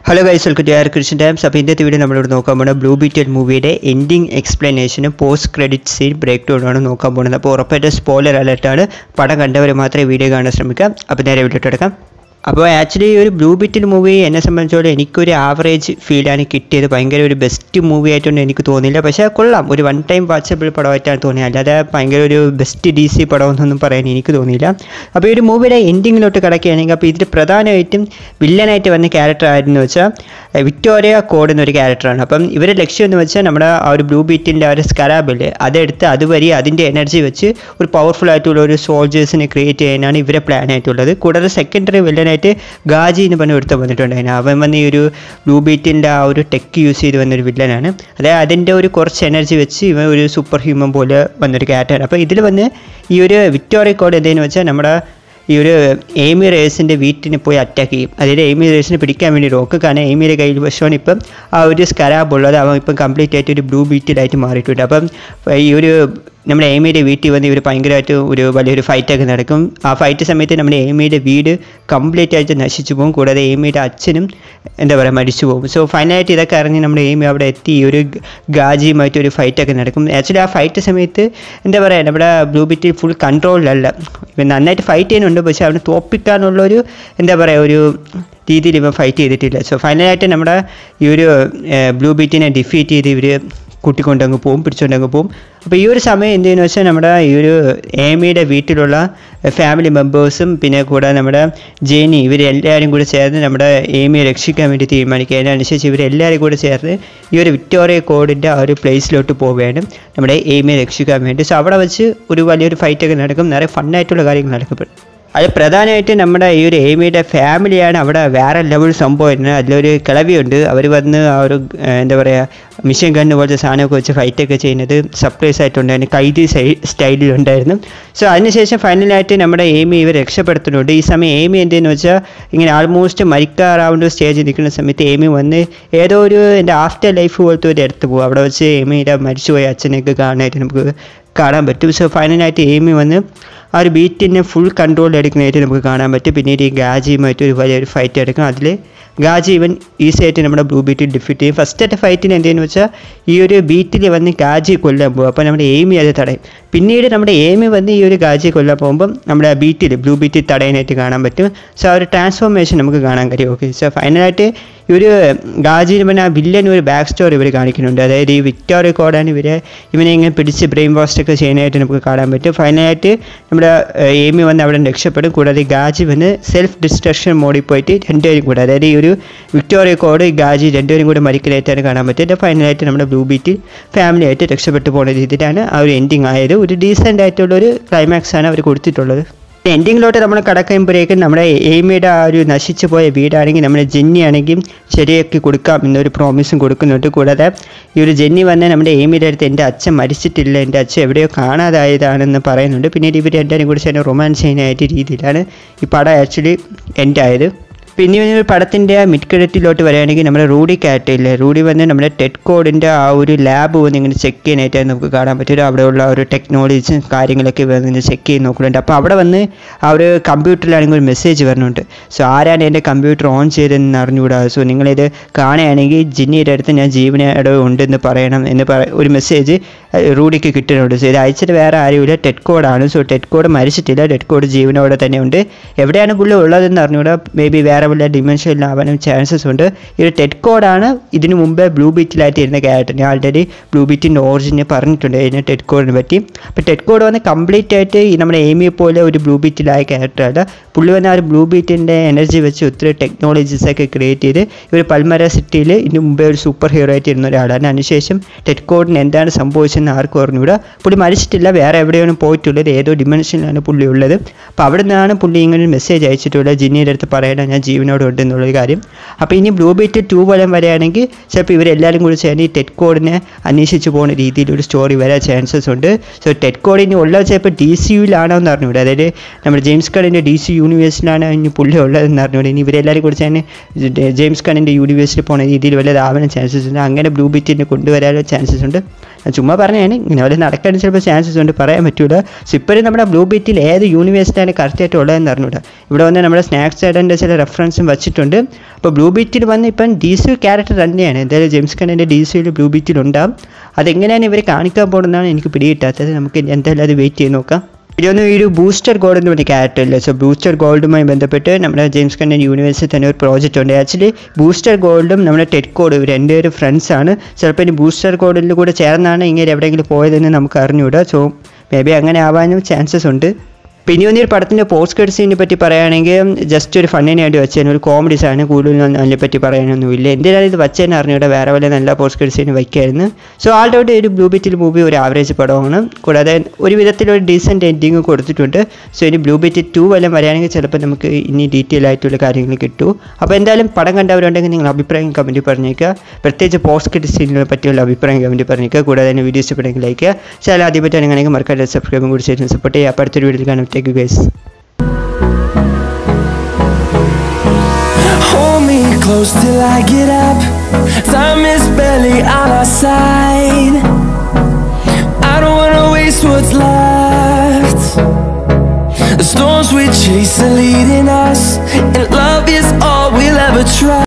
Hello guys welcome to our Christian Times അപ്പോൾ ഇന്നത്തെ video നമ്മളിവിടെ നോക്കാൻ പോകുന്നത് ബ്ലൂ ബീറ്റൽ മൂവിയുടെ എൻഡിങ് എക്സ്പ്ലനേഷനും post credit scene breakdown ആണ് നോക്കാൻ പോകുന്നത് അപ്പോൾ ഉറപ്പായിട്ട് സ്പോയിലർ അലർട്ടാണ് പടം കണ്ടവർ മാത്രമേ വീഡിയോ കാണാൻ ശ്രമിക്കാം അപ്പോൾ നേരെ വീഡിയോ എടുക്കാം അപ്പോൾ ആക്ച്വലി ഒരു ബ്ലൂ ബിറ്റിൽ മൂവി എന്നെ സംബന്ധിച്ചോളം എനിക്കൊരു ആവറേജ് ഫീലാണ് കിട്ടിയത് ഭയങ്കര ഒരു ബെസ്റ്റ് മൂവി ആയിട്ടൊന്നും എനിക്ക് തോന്നിയില്ല പക്ഷേ കൊള്ളാം ഒരു വൺ ടൈം വാച്ചബിൾ പടമായിട്ടാണ് തോന്നിയത് അല്ലാതെ ഭയങ്കര ഒരു ബെസ്റ്റ് ഡി സി പടമെന്നൊന്നും പറയാൻ എനിക്ക് തോന്നിയില്ല അപ്പോൾ ഈ ഒരു മൂവിയുടെ എൻഡിങ്ങിലോട്ട് കിടക്കുകയാണെങ്കിൽ അപ്പോൾ ഇതിൽ പ്രധാനമായിട്ടും വില്ലനായിട്ട് വന്ന ക്യാരക്ടർ ആയിരുന്നു വെച്ചാൽ വിക്ടോറിയ കോഡ് എന്നൊരു ക്യാരക്ടറാണ് അപ്പം ഇവരുടെ ലക്ഷ്യം എന്ന് വെച്ചാൽ നമ്മുടെ ആ ഒരു ബ്ലൂ ബീറ്റിൻ്റെ ആ ഒരു സ്കരാബില് അതെടുത്ത് അതുവഴി അതിൻ്റെ എനർജി വെച്ച് ഒരു പവർഫുൾ ആയിട്ടുള്ള ഒരു സോൾജേഴ്സിനെ ക്രിയേറ്റ് ചെയ്യാനാണ് ഇവരെ പ്ലാൻ ആയിട്ടുള്ളത് കൂടാതെ സെക്കൻഡറി വില്ലനായിട്ട് ഗാജി എന്ന് പറഞ്ഞ ഒരുത്തം വന്നിട്ടുണ്ടായിരുന്നു അവൻ വന്ന് ഈ ഒരു ബ്ലൂ ബീറ്റിൻ്റെ ആ ഒരു ടെക്ക് യൂസ് ചെയ്ത് വന്നൊരു വില്ലനാണ് അതായത് അതിൻ്റെ ഒരു കുറച്ച് എനർജി വെച്ച് ഇവൻ ഒരു സൂപ്പർ ഹ്യൂമൻ പോലെ വന്നൊരു ക്യാരക്ടറാണ് അപ്പോൾ ഇതിൽ വന്ന് ഈ ഒരു വിക്ടോറിയ കോഡ് എന്തെന്ന് വെച്ചാൽ നമ്മുടെ ഈ ഒരു എയ്മി റേസിൻ്റെ വീട്ടിന് പോയി അറ്റാക്ക് ചെയ്യും അതായത് എയ്മി റേസിനെ പിടിക്കാൻ വേണ്ടി റോക്ക് കാരണം എയ്മിയുടെ കയ്യിൽ വശമാണ് ഇപ്പം ആ ഒരു സ്കരാബ് ഉള്ളത് അവൻ ഇപ്പം കംപ്ലീറ്റ് ആയിട്ട് ഒരു ബ്ലൂ ബീറ്റിലായിട്ട് മാറിയിട്ടുണ്ട് അപ്പം ഈ ഒരു നമ്മുടെ എയ്മിയുടെ വീട്ടിൽ വന്ന് ഇവർ ഭയങ്കരമായിട്ട് ഒരു വലിയൊരു ഫൈറ്റൊക്കെ നടക്കും ആ ഫൈറ്റ് സമയത്ത് നമ്മുടെ എയ്മിയുടെ വീട് കംപ്ലീറ്റ് ആയിട്ട് നശിച്ചു പോകും കൂടാതെ എയ്മിയുടെ അച്ഛനും എന്താ പറയുക മരിച്ചു പോകും സോ ഫൈനലായിട്ട് ഇതൊക്കെ അറിഞ്ഞ് നമ്മുടെ എയ്മി അവിടെ എത്തി ഈ ഒരു ഗാജിയുമായിട്ട് ഒരു ഫൈറ്റൊക്കെ നടക്കും ആക്ച്വലി ആ ഫൈറ്റ് സമയത്ത് എന്താ പറയുക നമ്മുടെ ബ്ലൂ ബിറ്റിൽ ഫുൾ കൺട്രോളിലല്ല ഇവൻ നന്നായിട്ട് ഫൈറ്റ് ചെയ്യുന്നുണ്ട് പക്ഷേ അവന് തോപ്പിക്കാനുള്ളൊരു എന്താ പറയുക ഒരു രീതിയിൽ ഇവൻ ഫൈറ്റ് ചെയ്തിട്ടില്ല സോ ഫൈനലായിട്ട് നമ്മുടെ ഈ ഒരു ബ്ലൂ ബീറ്റിനെ ഡിഫീറ്റ് ചെയ്ത് ഇവർ കൂട്ടിക്കൊണ്ടങ്ങ് പോവും പിടിച്ചുകൊണ്ടങ്ങ് പോവും അപ്പോൾ ഈ ഒരു സമയം എന്ത് ചെയ്യുന്നു വെച്ചാൽ നമ്മുടെ ഈ ഒരു ഏമിയുടെ വീട്ടിലുള്ള ഫാമിലി മെമ്പേഴ്സും പിന്നെ കൂടെ നമ്മുടെ ജേനി ഇവരെല്ലാവരും കൂടി ചേർന്ന് നമ്മുടെ ഏമിയെ രക്ഷിക്കാൻ വേണ്ടി തീരുമാനിക്കുക അതിനനുസരിച്ച് ഇവരെല്ലാവരും കൂടി ചേർന്ന് ഈ ഒരു വിക്ടോറിയ കോഡിൻ്റെ ആ ഒരു പ്ലേസിലോട്ട് പോവുകയാണ് നമ്മുടെ ഏമിയെ രക്ഷിക്കാൻ വേണ്ടി സോ അവിടെ വെച്ച് ഒരു വലിയൊരു ഫൈറ്റൊക്കെ നടക്കും നിറയെ ഫണ്ണായിട്ടുള്ള കാര്യങ്ങൾ നടക്കപ്പെടും അത് പ്രധാനമായിട്ട് നമ്മുടെ ഈ ഒരു എയ്മിയുടെ ഫാമിലിയാണ് അവിടെ വേറെ ലെവൽ സംഭവമായിരുന്നു അതിലൊരു കിളവിയുണ്ട് അവർ വന്ന് ആ ഒരു എന്താ പറയുക മിഷൻ ഗണ്ണ് പോലത്തെ സാധനമൊക്കെ വെച്ച് ഫൈറ്റൊക്കെ ചെയ്യുന്നത് സർപ്രൈസ് ആയിട്ടുണ്ടായിരുന്നു കൈതി സ്റ്റൈലിലുണ്ടായിരുന്നു സോ അതിനുശേഷം ഫൈനലായിട്ട് നമ്മുടെ എയ്മി ഇവർ രക്ഷപ്പെടുത്തുന്നുണ്ട് ഈ സമയം എയ്മി എന്തെന്ന് വെച്ചാൽ ഇങ്ങനെ ആൾമോസ്റ്റ് മരിക്കാറാവുന്ന സ്റ്റേജിൽ നിൽക്കുന്ന സമയത്ത് എയ്മി വന്ന് ഏതോ ഒരു എൻ്റെ ആഫ്റ്റർ ലൈഫ് പോലത്തെ ഒരു ഇടത്ത് പോകും അവിടെ വെച്ച് എയ്മിയുടെ മരിച്ചുപോയ അച്ഛനെയൊക്കെ കാണാനായിട്ട് നമുക്ക് കാണാൻ പറ്റും സോ ഫൈനലായിട്ട് എയ്മി വന്ന് ആ ഒരു ബീറ്റിനെ ഫുൾ കൺട്രോൾ എടുക്കുന്നതായിട്ട് നമുക്ക് കാണാൻ പറ്റും പിന്നീട് ഈ ഗാജിയുമായിട്ട് ഒരു വലിയൊരു ഫൈറ്റ് എടുക്കും അതിൽ ഗാജി ഇവൻ ഈസി ആയിട്ട് നമ്മുടെ ബ്ലൂ ബീറ്റിൽ ഡിഫീറ്റ് ചെയ്യും ഫസ്റ്റത്തെ ഫൈറ്റിന് എന്തെന്ന് വെച്ചാൽ ഈ ഒരു ബീറ്റിൽ വന്ന് ഗാജി കൊല്ലാൻ പോകും അപ്പോൾ നമ്മുടെ എയിമി അത് തടയും പിന്നീട് നമ്മുടെ എയിമി വന്ന് ഈ ഒരു ഗാജി കൊല്ലാൻ പോകുമ്പം നമ്മുടെ ബീറ്റിൽ ബ്ലൂ ബീറ്റിൽ തടയാനായിട്ട് കാണാൻ പറ്റും സോ ആ ഒരു ട്രാൻസ്ഫോർമേഷൻ നമുക്ക് കാണാൻ കഴിയും ഓക്കെ സോ ഫൈനലായിട്ട് ഈ ഒരു ഗാജിന് പിന്നെ ആ വില്ലൻ ഒരു ബാക്ക് സ്റ്റോറി ഇവർ കാണിക്കുന്നുണ്ട് അതായത് ഈ വിക്ടോറിയ കോഡാണ് ഇവരെ ഇവനെ ഇങ്ങനെ പിടിച്ച് ബ്രെയിൻ വാഷ് ഒക്കെ ചെയ്യാനായിട്ട് നമുക്ക് കാണാൻ പറ്റും ഫൈനലായിട്ട് നമ്മുടെ എയിമി വന്ന് അവിടെ രക്ഷപ്പെടും കൂടാതെ ഗാജി വന്ന് സെൽഫ് ഡിസ്ട്രക്ഷൻ മോഡിൽ പോയിട്ട് രണ്ടുപേരും കൂടെ അതായത് ഈ ഒരു വിക്ടോറിയ കോഡ് ഗാജി രണ്ടുപേരും കൂടെ മരിക്കലായിട്ടാണ് കാണാൻ പറ്റുന്നത് ഫൈനലായിട്ട് നമ്മുടെ ബ്ലൂ ബീറ്റിൽ ഫാമിലി ആയിട്ട് രക്ഷപ്പെട്ടു പോകുന്ന രീതിയിലാണ് ആ ഒരു എൻഡിങ് ആയത് ഒരു ഡീസൻ്റ് ആയിട്ടുള്ള ഒരു ക്ലൈമാക്സ് ആണ് അവർ കൊടുത്തിട്ടുള്ളത് എൻഡിങ്ങിലോട്ട് നമ്മൾ കടക്കുമ്പോഴേക്കും നമ്മുടെ എയിമിയുടെ ആ ഒരു നശിച്ചു പോയ വീടാണെങ്കിൽ നമ്മുടെ ജെന്നി ആണെങ്കിൽ ശരിയാക്കി കൊടുക്കാം എന്നൊരു പ്രോമിസും കൊടുക്കുന്നുണ്ട് കൂടാതെ ഈ ഒരു ജെന്നി വന്ന് നമ്മുടെ എയിമിയുടെ അടുത്ത് എൻ്റെ അച്ഛൻ മരിച്ചിട്ടില്ല എൻ്റെ അച്ഛൻ എവിടെയോ കാണാതായതാണെന്ന് പറയുന്നുണ്ട് പിന്നീട് ഇവർ രണ്ടുപേരും കൂടി ചേർന്ന് റൊമാൻസ് ചെയ്യാനായിട്ട് രീതിയിലാണ് ഈ പടം ആക്ച്വലി എൻഡ് ആയത് പിന്നെ ഒരു പടത്തിൻ്റെ മിഡ് ക്രെഡിറ്റിലോട്ട് വരികയാണെങ്കിൽ നമ്മുടെ റൂഡി ക്യാരക്ടറില്ലേ റൂഡി വന്ന് നമ്മുടെ ടെറ്റ് കോഡിൻ്റെ ആ ഒരു ലാബ് വന്ന് ഇങ്ങനെ ചെക്ക് ചെയ്യാനായിട്ട് നമുക്ക് കാണാൻ പറ്റും അവിടെയുള്ള ഒരു ടെക്നോളജീസും കാര്യങ്ങളൊക്കെ വന്ന് ചെക്ക് ചെയ്ത് നോക്കുന്നുണ്ട് അപ്പോൾ അവിടെ വന്ന് ആ ഒരു കമ്പ്യൂട്ടറിലാണെങ്കിൽ ഒരു മെസ്സേജ് വരുന്നുണ്ട് സോ ആരാണ് എൻ്റെ കമ്പ്യൂട്ടർ ഓൺ ചെയ്തതെന്ന് അറിഞ്ഞുകൂടാ സോ നിങ്ങളിത് കാണുകയാണെങ്കിൽ ജിന്നിയുടെ അടുത്ത് ഞാൻ ജീവനോടെ ഉണ്ടെന്ന് പറയണം എന്ന് പറ ഒരു മെസ്സേജ് റൂഡിക്ക് കിട്ടുന്നുണ്ട് സോ ഇത് അയച്ചിട്ട് വേറെ ആരുമില്ല ടെറ്റ് കോഡാണ് സോ ടെറ്റ് കോഡ് മരിച്ചിട്ടില്ല ടെറ്റ് കോഡ് ജീവനോടെ തന്നെ ഉണ്ട് എവിടെയാണ് പുള്ളി ഉള്ളതെന്ന് അറിഞ്ഞുകൂടാ മേ ബി വേറെ വല്ല ഡിമെൻഷനിലാവാനും ചാൻസസ് ഉണ്ട് ഈ ഒരു ടെറ്റ് കോഡാണ് ഇതിനു മുമ്പേ ബ്ലൂ ബീറ്റിലായിട്ട് ഇരുന്ന ക്യാരക്ടർ ഞാൻ ആൾറെഡി ബ്ലൂ ബീറ്റിൻ്റെ ഓറിജിനെ പറഞ്ഞിട്ടുണ്ട് ഇതിന് ടെറ്റ് കോഡിനെ പറ്റി അപ്പോൾ ടെറ്റ് കോഡ് വന്ന് കംപ്ലീറ്റ് ആയിട്ട് ഈ നമ്മുടെ എയിമിയെ പോലെ ഒരു ബ്ലൂ ബീറ്റിലായ ക്യാരക്ടറല്ല പുള്ളി വന്ന് ആ ഒരു ബ്ലൂ ബീറ്റിൻ്റെ എനർജി വെച്ച് ഒത്തിരി ടെക്നോളജീസ് ഒക്കെ ക്രിയേറ്റ് ചെയ്ത് ഇവർ പൽമര സിറ്റിയിൽ ഇതിന് മുമ്പേ ഒരു സൂപ്പർ ഹീറോ ആയിട്ട് ഇരുന്ന ഒരാളാണ് അതിനുശേഷം ടെറ്റ് കോഡിന് എന്താണ് സംഭവിച്ചതെന്ന് ആർക്കും അറിഞ്ഞൂടാ പുള്ളി മരിച്ചിട്ടില്ല വേറെ എവിടെയാണ് പോയിട്ടുള്ളത് ഏതോ ഡിമെൻഷനിലാണ് പുള്ളി ഉള്ളത് അപ്പോൾ അവിടെ നിന്നാണ് പുള്ളി ഇങ്ങനെ ഒരു മെസ്സേജ് അയച്ചിട്ടുള്ളത് ജിന്നിയുടെ അടുത്ത് പറയണം ഞാൻ ജീവനോട് ഉണ്ട് എന്നുള്ളൊരു കാര്യം അപ്പോൾ ഇനി ബ്ലൂ ബീറ്റ് ടു വലം വരികയാണെങ്കിൽ ചിലപ്പോൾ ഇവരെല്ലാവരും കൂടി ചേർന്ന് ഈ ടെറ്റ് കോഡിനെ അന്വേഷിച്ച് പോകുന്ന രീതിയിൽ ഒരു സ്റ്റോറി വരാൻ ചാൻസസ് ഉണ്ട് സോ ടെറ്റ് കോഡ് ഇനി ഉള്ളത് ചിലപ്പോൾ ഡി സി യുയിലാണോ എന്ന് അറിഞ്ഞൂടെ അതായത് നമ്മുടെ ജെയിംസ് കണിൻ്റെ ഡി സി യൂണിവേഴ്സിലാണ് ഇനി പുള്ളി ഉള്ളതെന്ന് അറിഞ്ഞൂടെ ഇനി ഇവരെല്ലാവരും കൂടി ചേർന്ന് ജെയിംസ് കണിൻ്റെ യൂണിവേഴ്സിൽ പോകുന്ന രീതിയിൽ വല്ലതാവാനും ചാൻസസ് ഉണ്ട് അങ്ങനെ ബ്ലൂ ബീറ്റിനെ കൊണ്ടുവരാനുള്ള ചാൻസസ് ഉണ്ട് ചുമ്മാ പറഞ്ഞാണ് ഇങ്ങനെ പോലെ നടക്കാൻ ചിലപ്പോൾ ചാൻസസ് ഉണ്ട് പറയാൻ പറ്റൂല സോ ഇപ്പോഴും നമ്മുടെ ബ്ലൂ ബീറ്റിൽ ഏത് യൂണിവേഴ്സിറ്റിയാണ് കറക്റ്റായിട്ട് ഉള്ളതെന്ന് അറിഞ്ഞൂടാ ഇവിടെ വന്ന് നമ്മുടെ സ്നാക്സ് സൈഡിൻ്റെ ചില റെഫറൻസും വെച്ചിട്ടുണ്ട് അപ്പോൾ ബ്ലൂ ബീറ്റിൽ വന്ന് ഇപ്പം ഡി സി ക്യാരക്ടർ തന്നെയാണ് എന്തായാലും ജെയിംസ് കണ്ണിൻ്റെ ഡി സിയിൽ ബ്ലൂ ബീറ്റിലുണ്ടാവും അതെങ്ങനെയാണ് ഇവർ കാണിക്കാൻ പോകുന്നതാണ് എനിക്ക് പിടികിട്ടാത്തത് നമുക്ക് എന്തായാലും അത് വെയിറ്റ് ചെയ്ത് നോക്കാം ഇതൊന്നും ഈ ഒരു ബൂസ്റ്റർ ഗോൾഡ് എന്ന് പറഞ്ഞ ക്യാരക്ടർ ഇല്ല സോ ബൂസ്റ്റർ ഗോൾഡുമായി ബന്ധപ്പെട്ട് നമ്മുടെ ജെയിംസ് കണ്ണൻ യൂണിവേഴ്സിറ്റി തന്നെ ഒരു പ്രോജക്റ്റ് ഉണ്ട് ആക്ച്വലി ബൂസ്റ്റർ ഗോൾഡും നമ്മുടെ ടെഡ് കോഡ് രണ്ടുപേരും ഫ്രണ്ട്സ് ആണ് ചിലപ്പോൾ ഇനി ബൂസ്റ്റർ ഗോൾഡിൽ കൂടെ ചേർന്നാണ് ഇങ്ങനെ എവിടെയെങ്കിലും പോയതെന്ന് നമുക്ക് അറിഞ്ഞുകൂടാ സോ മേ ബി അങ്ങനെ ആവാനും ചാൻസസ് ഉണ്ട് പിന്നെ ഒന്ന് ഈ പടത്തിൻ്റെ പോസ്റ്റ് ക്രെഡിറ്റ് സീനിനെ പറ്റി പറയുകയാണെങ്കിൽ ജസ്റ്റ് ഒരു ഫണ്ണിന് വേണ്ടി വെച്ചതിന് ഒരു കോമഡി സാധനം കൂടുതലൊന്നും അതിനെപ്പറ്റി പറയാനൊന്നുമില്ല എന്തിനാണ് ഇത് വെച്ചതെന്ന് അറിഞ്ഞൂടെ വേറെ വല്ല നല്ല പോസ്റ്റ് ക്രെഡിറ്റ് സീൻ വയ്ക്കായിരുന്നു സോ ആളുടെ ഔട്ട് ഒരു ബ്ലൂ ബിറ്റിൽ മൂവി ഒരു ആവറേജ് പടമാണ് കൂടാതെ ഒരു വിധത്തിലൊരു ഡീസൻറ്റ് എൻഡിങ് കൊടുത്തിട്ടുണ്ട് സോ ഇനി ബ്ലൂ ബിറ്റ് ടു വല്ലതും വരികയാണെങ്കിൽ ചിലപ്പോൾ നമുക്ക് ഇനി ഡീറ്റെയിൽ ആയിട്ടുള്ള കാര്യങ്ങൾ കിട്ടും അപ്പോൾ എന്തായാലും പടം കണ്ടവരുണ്ടെങ്കിൽ നിങ്ങൾ അഭിപ്രായം കമൻറ്റ് പറഞ്ഞേക്കുക പ്രത്യേകിച്ച് പോസ്റ്റ് ക്രെഡിറ്റ് സീനിനെ പറ്റിയുള്ള അഭിപ്രായം കമൻറ്റ് പറഞ്ഞേക്കുക കൂടാതെ തന്നെ വീഡിയോസ് ഇഷ്ടപ്പെടുമെങ്കിൽ ലൈക്ക് ചെയ്യുക ചില ആദ്യമായിട്ടാണെങ്കിൽ മറക്കാതെ സബ്സ്ക്രൈബും കൂടി ചെയ്ത് സപ്പോർട്ട് ചെയ്യുക അപ്പോൾ അടുത്തൊരു വീഡിയോയിൽ കാണാം thank you guys Hold me close till I get up. Time is barely on our side. I don't wanna waste what's left. The storms we chase are leading us, and love is all we'll ever try.